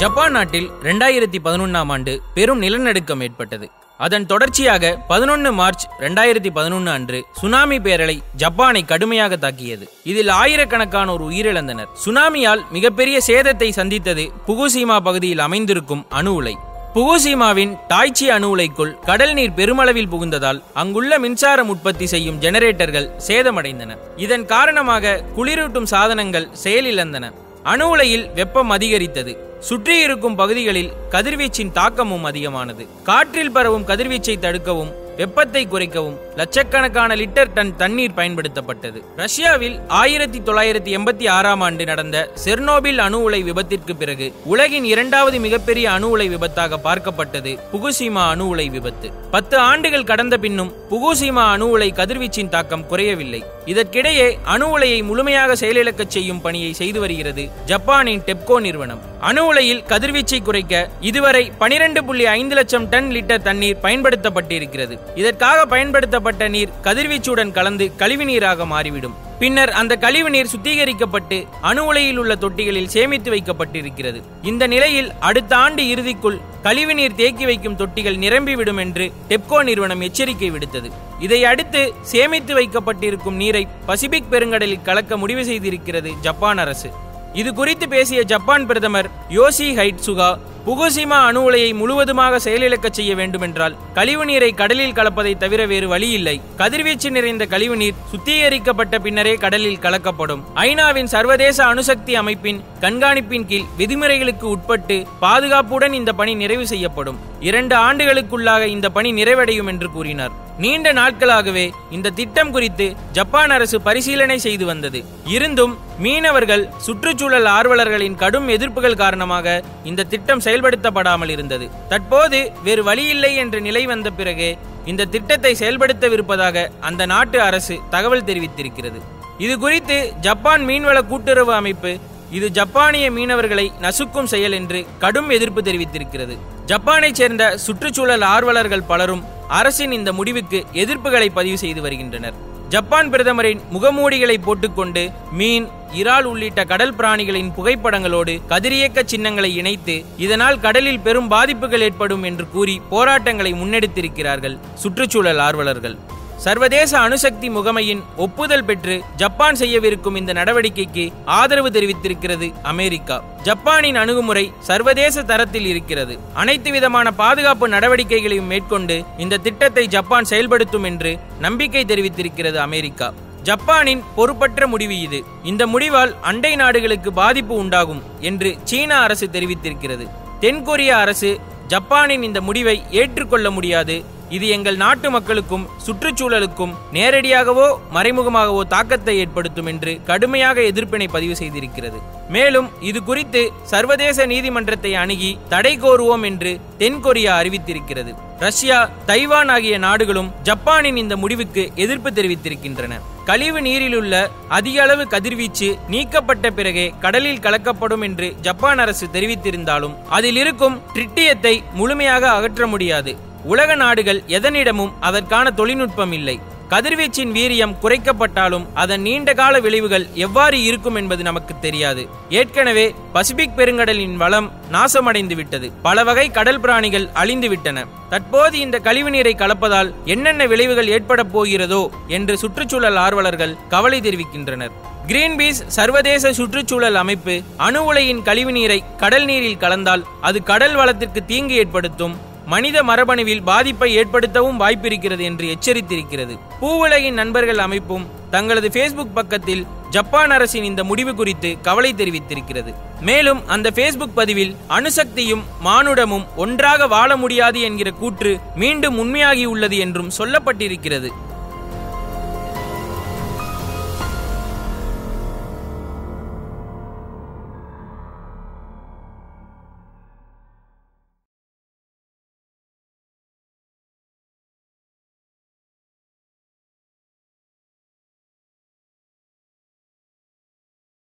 Japan நாட்டில் ரெண்டாயிரத்தி பதினொன்னாம் ஆண்டு பெரும் நிலநடுக்கம் ஏற்பட்டது அதன் தொடர்ச்சியாக பதினொன்று மார்ச் ரெண்டாயிரத்தி பதினொன்று அன்று சுனாமி பேரலை ஜப்பானை கடுமையாக தாக்கியது இதில் ஆயிரக்கணக்கானோர் உயிரிழந்தனர் சுனாமியால் மிகப்பெரிய சேதத்தை சந்தித்தது புகுசீமா பகுதியில் அமைந்திருக்கும் அணு உலை புகுசீமாவின் டாய்ச்சி அணு உலைக்குள் கடல் நீர் பெருமளவில் புகுந்ததால் அங்குள்ள மின்சாரம் உற்பத்தி செய்யும் ஜெனரேட்டர்கள் சேதமடைந்தன இதன் காரணமாக குளிரூட்டும் சாதனங்கள் செயலிழந்தன அணு உலையில் வெப்பம் அதிகரித்தது சுற்றி இருக்கும் பகுதிகளில் கதிர்வீச்சின் தாக்கமும் அதிகமானது காற்றில் பரவும் கதிர்வீச்சை தடுக்கவும் வெப்பத்தை குறைக்கவும் லட்சக்கணக்கான லிட்டர் டன் தண்ணீர் பயன்படுத்தப்பட்டது ரஷ்யாவில் ஆயிரத்தி தொள்ளாயிரத்தி எண்பத்தி ஆறாம் ஆண்டு நடந்த செர்னோபில் அணு உலை விபத்திற்கு பிறகு உலகின் இரண்டாவது மிகப்பெரிய அணு உலை விபத்தாக பார்க்கப்பட்டது புகுசிமா அணு உலை விபத்து பத்து ஆண்டுகள் கடந்த பின்னும் புகுசிமா அணு உலை கதிர்வீச்சின் தாக்கம் குறையவில்லை இதற்கிடையே அணு உலையை முழுமையாக செயலிழக்கச் செய்யும் பணியை செய்து வருகிறது ஜப்பானின் டெப்கோ நிறுவனம் அணு உலையில் கதிர்வீச்சை குறைக்க இதுவரை பனிரெண்டு புள்ளி ஐந்து லட்சம் டன் லிட்டர் தண்ணீர் பயன்படுத்தப்பட்டிருக்கிறது இதற்காக பயன்படுத்தப்பட்ட நீர் கதிர்வீச்சுடன் கலந்து கழிவு நீராக மாறிவிடும் பின்னர் அந்த கழிவு நீர் சுத்திகரிக்கப்பட்டு அணு உலையில் உள்ள தொட்டிகளில் சேமித்து வைக்கப்பட்டிருக்கிறது இந்த நிலையில் அடுத்த ஆண்டு இறுதிக்குள் கழிவு நீர் தேக்கி வைக்கும் தொட்டிகள் நிரம்பிவிடும் என்று டெப்கோ நிறுவனம் எச்சரிக்கை விடுத்தது இதை அடுத்து சேமித்து வைக்கப்பட்டிருக்கும் நீரை பசிபிக் பெருங்கடலில் கலக்க முடிவு செய்திருக்கிறது ஜப்பான் அரசு இது குறித்து பேசிய ஜப்பான் பிரதமர் யோசி ஹைட் சுகா புகுசிமா அணு உலையை முழுவதுமாக செயலிழக்கச் செய்ய வேண்டுமென்றால் கழிவு நீரை கடலில் கலப்பதை தவிர வேறு வழி இல்லை கதிர்வீச்சு நிறைந்த கழிவு நீர் சுத்திகரிக்கப்பட்ட பின்னரே கடலில் கலக்கப்படும் ஐநாவின் சர்வதேச அணுசக்தி அமைப்பின் கண்காணிப்பின் கீழ் விதிமுறைகளுக்கு உட்பட்டு பாதுகாப்புடன் இந்த பணி நிறைவு செய்யப்படும் இரண்டு ஆண்டுகளுக்குள்ளாக இந்த பணி நிறைவடையும் என்று கூறினார் நீண்ட நாட்களாகவே இந்த திட்டம் குறித்து ஜப்பான் அரசு பரிசீலனை செய்து வந்தது இருந்தும் மீனவர்கள் சுற்றுச்சூழல் ஆர்வலர்களின் கடும் எதிர்ப்புகள் காரணமாக இந்த திட்டம் செயல்படுத்தப்படாமல் இருந்தது தற்போது வேறு வழியில்லை என்ற நிலை வந்த பிறகு இந்த திட்டத்தை செயல்படுத்தவிருப்பதாக அந்த நாட்டு அரசு தகவல் தெரிவித்திருக்கிறது இது குறித்து ஜப்பான் மீன்வள கூட்டுறவு அமைப்பு இது ஜப்பானிய மீனவர்களை நசுக்கும் செயல் என்று கடும் எதிர்ப்பு தெரிவித்திருக்கிறது ஜப்பானைச் சேர்ந்த சுற்றுச்சூழல் ஆர்வலர்கள் பலரும் அரசின் இந்த முடிவுக்கு எதிர்ப்புகளை பதிவு செய்து வருகின்றனர் ஜப்பான் பிரதமரின் முகமூடிகளை போட்டுக்கொண்டு மீன் இறால் உள்ளிட்ட கடல் பிராணிகளின் புகைப்படங்களோடு கதிரியக்க சின்னங்களை இணைத்து இதனால் கடலில் பெரும் பாதிப்புகள் ஏற்படும் என்று கூறி போராட்டங்களை முன்னெடுத்திருக்கிறார்கள் சுற்றுச்சூழல் ஆர்வலர்கள் சர்வதேச அணுசக்தி முகமையின் ஒப்புதல் பெற்று ஜப்பான் செய்யவிருக்கும் இந்த நடவடிக்கைக்கு ஆதரவு தெரிவித்திருக்கிறது அமெரிக்கா ஜப்பானின் அணுகுமுறை சர்வதேச தரத்தில் இருக்கிறது அனைத்து விதமான பாதுகாப்பு நடவடிக்கைகளையும் மேற்கொண்டு இந்த திட்டத்தை ஜப்பான் செயல்படுத்தும் என்று நம்பிக்கை தெரிவித்திருக்கிறது அமெரிக்கா ஜப்பானின் பொறுப்பற்ற முடிவு இது இந்த முடிவால் அண்டை நாடுகளுக்கு பாதிப்பு உண்டாகும் என்று சீனா அரசு தெரிவித்திருக்கிறது தென்கொரிய அரசு ஜப்பானின் இந்த முடிவை ஏற்றுக்கொள்ள முடியாது இது எங்கள் நாட்டு மக்களுக்கும் சுற்றுச்சூழலுக்கும் நேரடியாகவோ மறைமுகமாகவோ தாக்கத்தை ஏற்படுத்தும் என்று கடுமையாக எதிர்ப்பினை பதிவு செய்திருக்கிறது மேலும் இது குறித்து சர்வதேச நீதிமன்றத்தை அணுகி தடை கோருவோம் என்று தென்கொரியா அறிவித்திருக்கிறது ரஷ்யா தைவான் ஆகிய நாடுகளும் ஜப்பானின் இந்த முடிவுக்கு எதிர்ப்பு தெரிவித்திருக்கின்றன கழிவு நீரிலுள்ள அதிக அளவு கதிர்வீச்சு நீக்கப்பட்ட பிறகே கடலில் கலக்கப்படும் என்று ஜப்பான் அரசு தெரிவித்திருந்தாலும் அதில் இருக்கும் ட்ரிட்டியத்தை முழுமையாக அகற்ற முடியாது உலக நாடுகள் எதனிடமும் அதற்கான தொழில்நுட்பம் இல்லை கதிர்வீச்சின் வீரியம் குறைக்கப்பட்டாலும் அதன் நீண்ட கால விளைவுகள் எவ்வாறு இருக்கும் என்பது நமக்கு தெரியாது ஏற்கனவே பசிபிக் பெருங்கடலின் வளம் நாசமடைந்து விட்டது பல வகை கடல் பிராணிகள் அழிந்து விட்டன தற்போது இந்த கழிவு நீரை கலப்பதால் என்னென்ன விளைவுகள் ஏற்பட போகிறதோ என்று சுற்றுச்சூழல் ஆர்வலர்கள் கவலை தெரிவிக்கின்றனர் கிரீன்பீஸ் சர்வதேச சுற்றுச்சூழல் அமைப்பு அணு உலையின் கழிவு நீரை கடல் நீரில் கலந்தால் அது கடல் வளத்திற்கு தீங்கு ஏற்படுத்தும் மனித மரபணுவில் பாதிப்பை ஏற்படுத்தவும் வாய்ப்பிருக்கிறது என்று எச்சரித்திருக்கிறது பூவுலகின் நண்பர்கள் அமைப்பும் தங்களது ஃபேஸ்புக் பக்கத்தில் ஜப்பான் அரசின் இந்த முடிவு குறித்து கவலை தெரிவித்திருக்கிறது மேலும் அந்த ஃபேஸ்புக் பதிவில் அணுசக்தியும் மானுடமும் ஒன்றாக வாழ முடியாது என்கிற கூற்று மீண்டும் உண்மையாகியுள்ளது என்றும் சொல்லப்பட்டிருக்கிறது